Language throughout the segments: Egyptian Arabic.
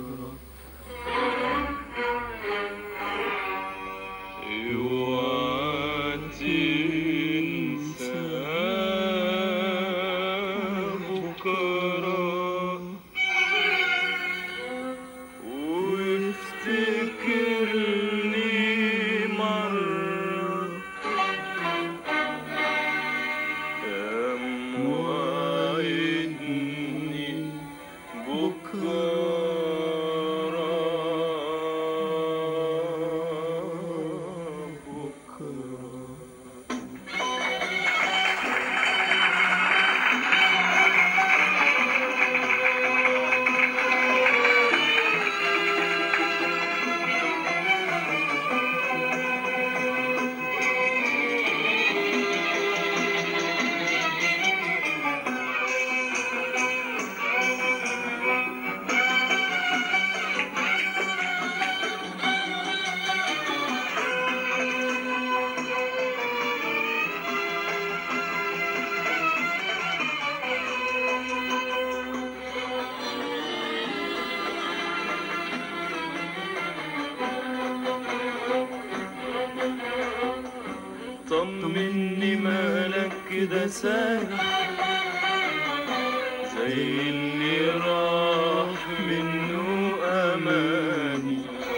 اوعى تنسى بكرة وافتكرني مرة كم وعدني بكرة بكرة طمني مالك كده سارح زي اللي راح منه اماني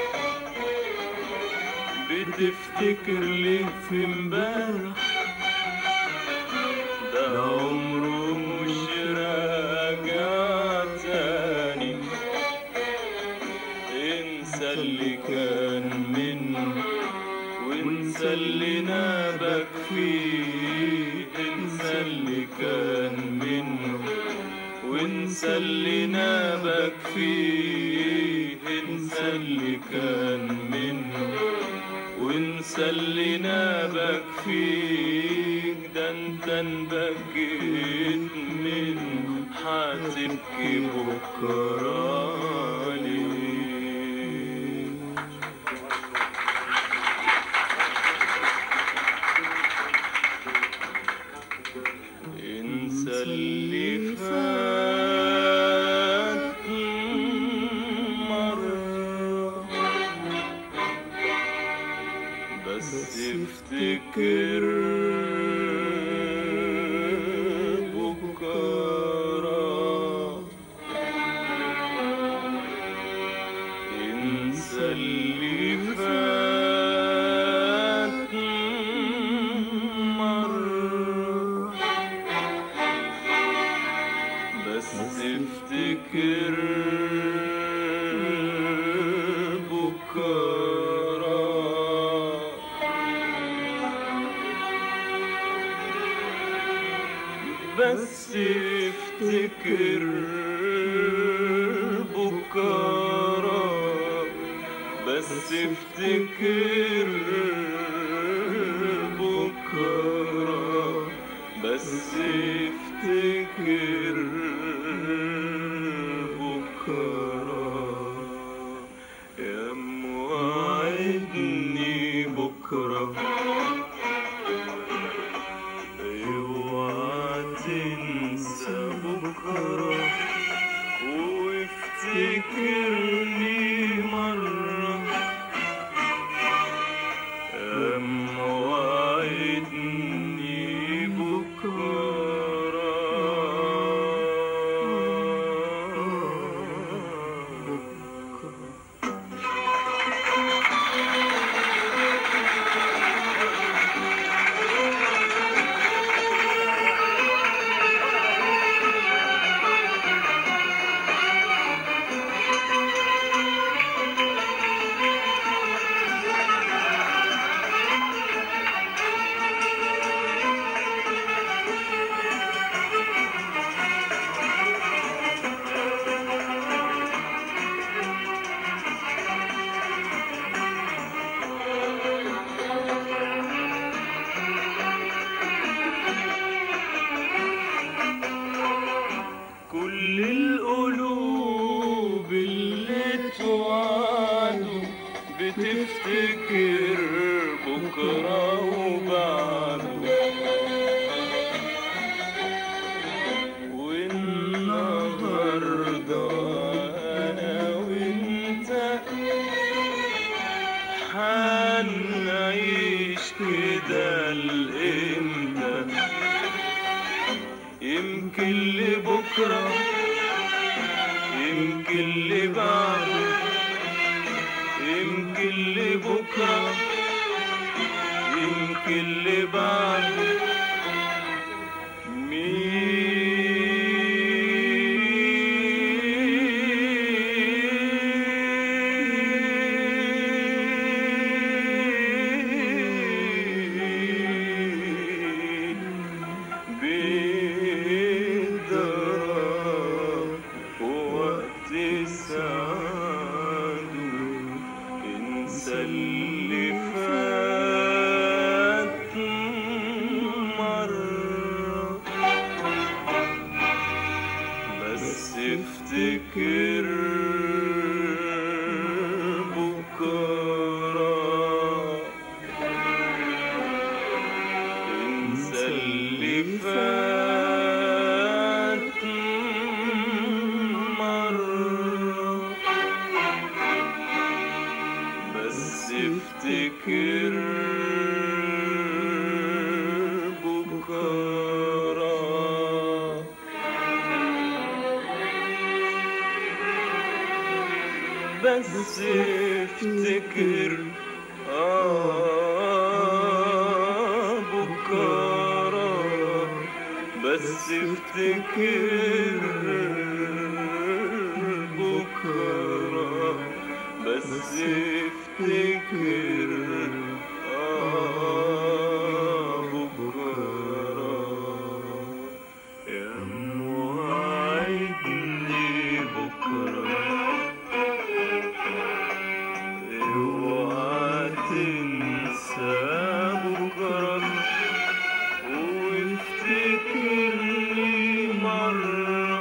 بتفتكر ليه في امبارح ده عمره مش راجع تاني انسى اللي كان منه وانسى اللي نابك فيه انسى اللي كان منه وانسى اللي نابك فيه انسى اللي كان منه وانسى اللي نابك فيه ده انت انبكيت منه هتبكي بكره ليه انسى اللي فات مرة بس افتكر بكرة انسى اللي فات مرة بس افتكر بكرة بس افتكر بكرة بس افتكر بكرة بس افتكر بكرة يا موعدني بكرة اوعى تنسى بكرة وافتكرني مرة يا موعدني بكرة كل القلوب اللي توعدوا بتفتكر بكرة وبعده والنهاردة أنا وانت بعده يمكن لبكرة يمكن لبعده مين بيقدر وقت سعده انسى اللي فات مرة بس افتكر بكره انسى اللي فات مرة بس افتكر بكرة بس افتكر آه بكرة بس افتكر بكرة بس افتكر آه بكرة يا موعدني بكره اوعى تنسى بكرة وافتكرني مرة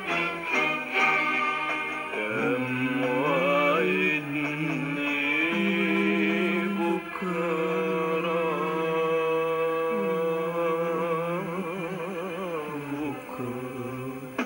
يا موعدني بكرة بكرة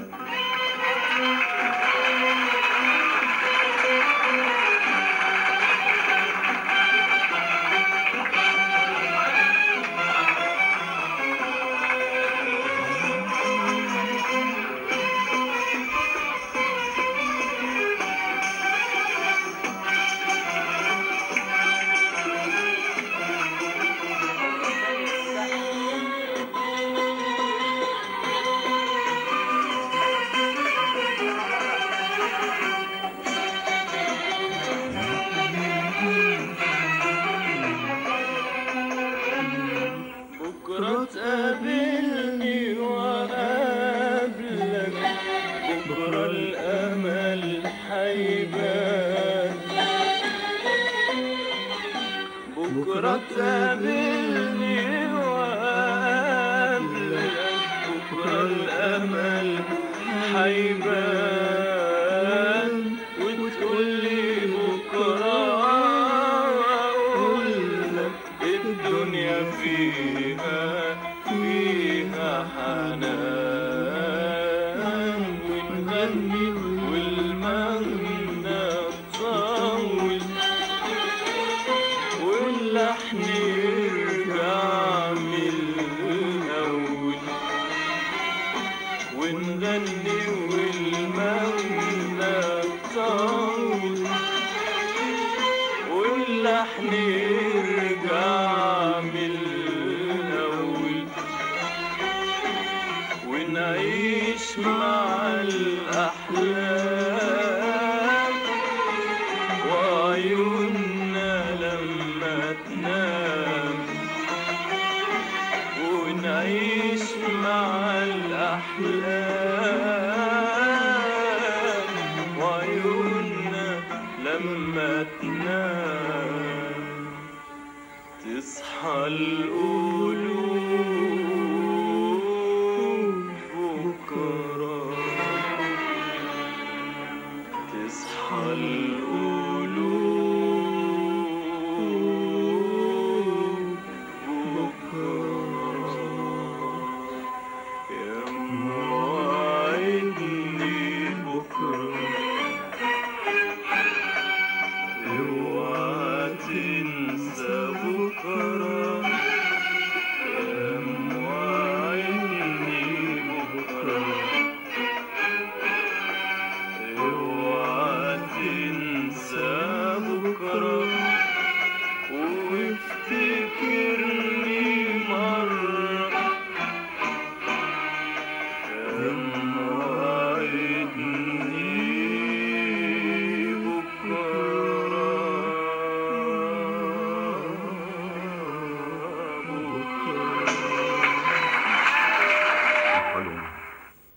بكرة تقابلني وأقابلك بكرة الأمل حيبان بكرة تقابلني وأقابلك بكرة الأمل حيبان وتقولي بكرة أقولك الدنيا فيها فيها حنان ونغني والمغنى تطول واللحن يرجع من الأول ونغني والمغنى تطول واللحن يرجع من الأول ونعيش مع الأحلام وعيوننا لما تنام ونعيش مع الأحلام وعيوننا لما تنام تصحى القلوب